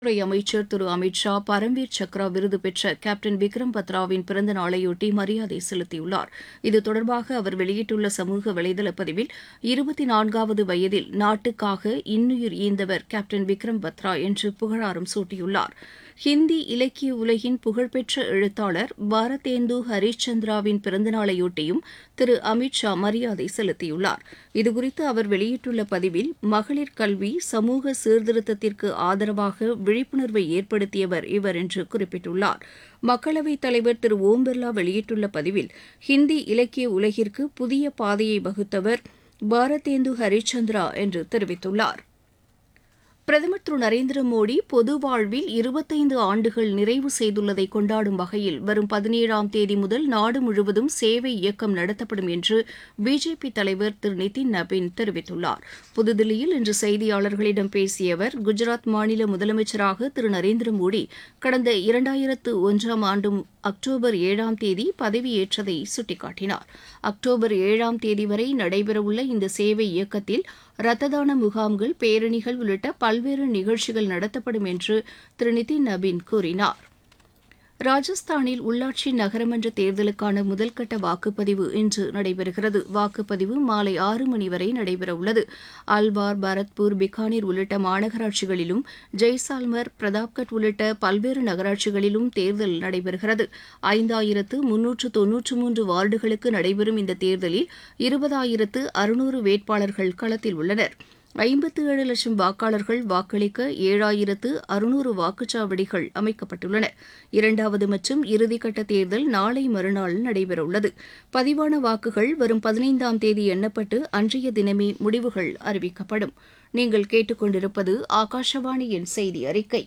துறை அமைச்சர் திரு அமித் ஷா பரம்வீர் சக்ரா விருது பெற்ற கேப்டன் விக்ரம் பத்ராவின் பிறந்த நாளையொட்டி மரியாதை செலுத்தியுள்ளார் இது தொடர்பாக அவர் வெளியிட்டுள்ள சமூக வலைதள பதிவில் இருபத்தி நான்காவது வயதில் நாட்டுக்காக இன்னுயிர் ஈந்தவர் கேப்டன் விக்ரம் பத்ரா என்று புகழாரம் சூட்டியுள்ளார் ஹிந்தி இலக்கிய உலகின் புகழ்பெற்ற எழுத்தாளர் பாரதேந்து ஹரிஷ்சந்திராவின் பிறந்தநாளையொட்டியும் திரு அமித் ஷா மரியாதை செலுத்தியுள்ளார் இதுகுறித்து அவர் வெளியிட்டுள்ள பதிவில் மகளிர் கல்வி சமூக சீர்திருத்தத்திற்கு ஆதரவாக விழிப்புணர்வை ஏற்படுத்தியவர் இவர் என்று குறிப்பிட்டுள்ளார் மக்களவைத் தலைவர் திரு ஓம் பிர்லா வெளியிட்டுள்ள பதிவில் ஹிந்தி இலக்கிய உலகிற்கு புதிய பாதையை வகுத்தவர் பாரதேந்து ஹரிச்சந்திரா என்று தெரிவித்துள்ளார் பிரதமர் திரு நரேந்திர மோடி பொது வாழ்வில் இருபத்தைந்து ஆண்டுகள் நிறைவு செய்துள்ளதை கொண்டாடும் வகையில் வரும் பதினேழாம் தேதி முதல் நாடு முழுவதும் சேவை இயக்கம் நடத்தப்படும் என்று பிஜேபி தலைவர் திரு நிதின் நபீன் தெரிவித்துள்ளார் புதுதில்லியில் இன்று செய்தியாளர்களிடம் பேசிய அவர் குஜராத் மாநில முதலமைச்சராக திரு நரேந்திர மோடி கடந்த இரண்டாயிரத்து ஒன்றாம் ஆண்டு அக்டோபர் ஏழாம் தேதி பதவியேற்றதை சுட்டிக்காட்டினார் அக்டோபர் ஏழாம் தேதி வரை நடைபெறவுள்ள இந்த சேவை இயக்கத்தில் ரத்த தான முகாம்கள் பேரணிகள் உள்ளிட்ட பல்வேறு நிகழ்ச்சிகள் நடத்தப்படும் என்று திரு நிதின் நபீன் கூறினார் ராஜஸ்தானில் உள்ளாட்சி நகரமன்ற தேர்தலுக்கான முதல்கட்ட வாக்குப்பதிவு இன்று நடைபெறுகிறது வாக்குப்பதிவு மாலை ஆறு மணி வரை நடைபெறவுள்ளது அல்வார் பரத்பூர் பிகானீர் உள்ளிட்ட மாநகராட்சிகளிலும் ஜெய்சால்மர் பிரதாப்கட் உள்ளிட்ட பல்வேறு நகராட்சிகளிலும் தேர்தல் நடைபெறுகிறது ஐந்தாயிரத்து முன்னூற்று தொன்னூற்று மூன்று வார்டுகளுக்கு நடைபெறும் இந்த தேர்தலில் இருபதாயிரத்து அறுநூறு வேட்பாளர்கள் களத்தில் உள்ளனர் ஐம்பத்து ஏழு லட்சம் வாக்காளர்கள் வாக்களிக்க ஏழாயிரத்து அறுநூறு வாக்குச்சாவடிகள் அமைக்கப்பட்டுள்ளன இரண்டாவது மற்றும் இறுதிக்கட்ட தேர்தல் நாளை மறுநாள் நடைபெறவுள்ளது பதிவான வாக்குகள் வரும் பதினைந்தாம் தேதி எண்ணப்பட்டு அன்றைய தினமே முடிவுகள் அறிவிக்கப்படும் நீங்கள் கேட்டுக்கொண்டிருப்பது ஆகாஷவாணியின் செய்தி அறிக்கை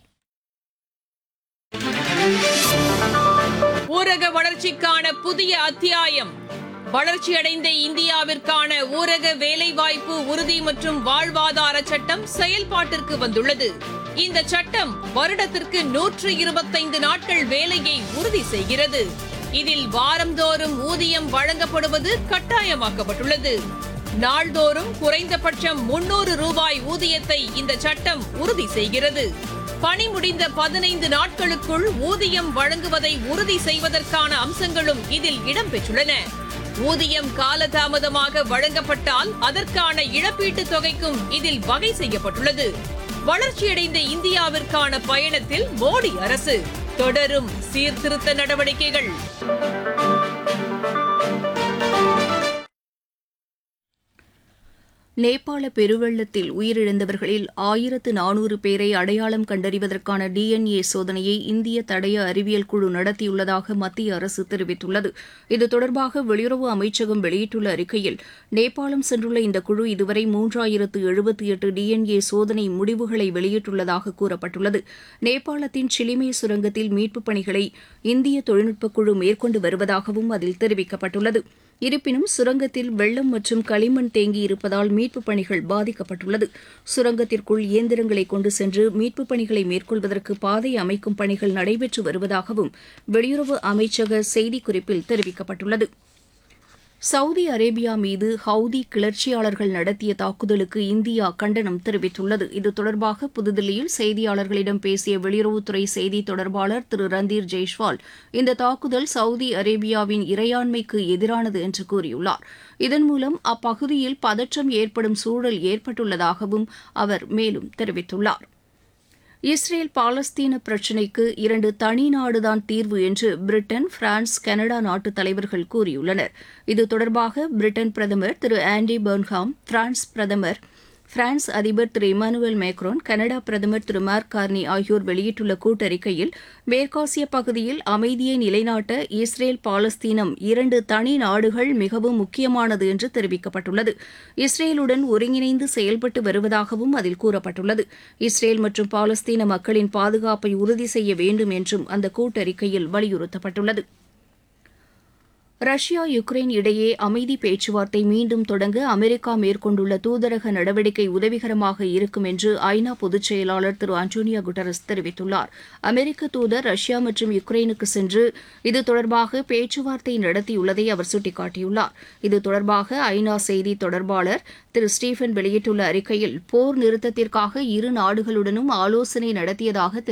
ஊரக வளர்ச்சிக்கான புதிய அத்தியாயம் வளர்ச்சியடைந்த இந்தியாவிற்கான ஊரக வேலைவாய்ப்பு உறுதி மற்றும் வாழ்வாதார சட்டம் செயல்பாட்டிற்கு வந்துள்ளது இந்த சட்டம் வருடத்திற்கு நூற்று இருபத்தைந்து நாட்கள் வேலையை உறுதி செய்கிறது இதில் வாரந்தோறும் ஊதியம் வழங்கப்படுவது கட்டாயமாக்கப்பட்டுள்ளது நாள்தோறும் குறைந்தபட்சம் முன்னூறு ரூபாய் ஊதியத்தை இந்த சட்டம் உறுதி செய்கிறது பணி முடிந்த பதினைந்து நாட்களுக்குள் ஊதியம் வழங்குவதை உறுதி செய்வதற்கான அம்சங்களும் இதில் இடம்பெற்றுள்ளன ஊதியம் காலதாமதமாக வழங்கப்பட்டால் அதற்கான இழப்பீட்டுத் தொகைக்கும் இதில் வகை செய்யப்பட்டுள்ளது வளர்ச்சியடைந்த இந்தியாவிற்கான பயணத்தில் மோடி அரசு தொடரும் சீர்திருத்த நடவடிக்கைகள் நேபாள பெருவெள்ளத்தில் உயிரிழந்தவர்களில் ஆயிரத்து நானூறு பேரை அடையாளம் கண்டறிவதற்கான டிஎன்ஏ சோதனையை இந்திய தடய அறிவியல் குழு நடத்தியுள்ளதாக மத்திய அரசு தெரிவித்துள்ளது இது தொடர்பாக வெளியுறவு அமைச்சகம் வெளியிட்டுள்ள அறிக்கையில் நேபாளம் சென்றுள்ள இந்த குழு இதுவரை மூன்றாயிரத்து எழுபத்தி எட்டு டிஎன்ஏ சோதனை முடிவுகளை வெளியிட்டுள்ளதாக கூறப்பட்டுள்ளது நேபாளத்தின் சிலிமே சுரங்கத்தில் மீட்புப் பணிகளை இந்திய தொழில்நுட்பக் குழு மேற்கொண்டு வருவதாகவும் அதில் தெரிவிக்கப்பட்டுள்ளது இருப்பினும் சுரங்கத்தில் வெள்ளம் மற்றும் களிமண் தேங்கியிருப்பதால் மீட்புப் பணிகள் பாதிக்கப்பட்டுள்ளது சுரங்கத்திற்குள் இயந்திரங்களை கொண்டு சென்று மீட்புப் பணிகளை மேற்கொள்வதற்கு பாதை அமைக்கும் பணிகள் நடைபெற்று வருவதாகவும் வெளியுறவு அமைச்சக செய்திக்குறிப்பில் தெரிவிக்கப்பட்டுள்ளது சவுதி அரேபியா மீது ஹவுதி கிளர்ச்சியாளர்கள் நடத்திய தாக்குதலுக்கு இந்தியா கண்டனம் தெரிவித்துள்ளது இது தொடர்பாக புதுதில்லியில் செய்தியாளர்களிடம் பேசிய வெளியுறவுத்துறை செய்தி தொடர்பாளர் திரு ரந்தீர் ஜெய்ஷ்வால் இந்த தாக்குதல் சவுதி அரேபியாவின் இறையாண்மைக்கு எதிரானது என்று கூறியுள்ளார் இதன் மூலம் அப்பகுதியில் பதற்றம் ஏற்படும் சூழல் ஏற்பட்டுள்ளதாகவும் அவர் மேலும் தெரிவித்துள்ளார் இஸ்ரேல் பாலஸ்தீன பிரச்சினைக்கு இரண்டு தனி நாடுதான் தீர்வு என்று பிரிட்டன் பிரான்ஸ் கனடா நாட்டு தலைவர்கள் கூறியுள்ளனர் இது தொடர்பாக பிரிட்டன் பிரதமர் திரு ஆண்டி பர்ன்ஹாம் பிரான்ஸ் பிரதமர் பிரான்ஸ் அதிபர் திரு இமானுவேல் மேக்ரோன் கனடா பிரதமர் திரு மார்க் கார்னி ஆகியோர் வெளியிட்டுள்ள கூட்டறிக்கையில் மேற்காசிய பகுதியில் அமைதியை நிலைநாட்ட இஸ்ரேல் பாலஸ்தீனம் இரண்டு தனி நாடுகள் மிகவும் முக்கியமானது என்று தெரிவிக்கப்பட்டுள்ளது இஸ்ரேலுடன் ஒருங்கிணைந்து செயல்பட்டு வருவதாகவும் அதில் கூறப்பட்டுள்ளது இஸ்ரேல் மற்றும் பாலஸ்தீன மக்களின் பாதுகாப்பை உறுதி செய்ய வேண்டும் என்றும் அந்த கூட்டறிக்கையில் வலியுறுத்தப்பட்டுள்ளது ரஷ்யா யுக்ரைன் இடையே அமைதி பேச்சுவார்த்தை மீண்டும் தொடங்க அமெரிக்கா மேற்கொண்டுள்ள தூதரக நடவடிக்கை உதவிகரமாக இருக்கும் என்று ஐநா பொதுச் செயலாளர் திரு அன்டோனியோ குட்டரஸ் தெரிவித்துள்ளார் அமெரிக்க தூதர் ரஷ்யா மற்றும் யுக்ரைனுக்கு சென்று இது தொடர்பாக பேச்சுவார்த்தை நடத்தியுள்ளதை அவர் சுட்டிக்காட்டியுள்ளார் இது தொடர்பாக ஐநா செய்தி தொடர்பாளர் திரு ஸ்டீஃபன் வெளியிட்டுள்ள அறிக்கையில் போர் நிறுத்தத்திற்காக இரு நாடுகளுடனும் ஆலோசனை நடத்தியதாக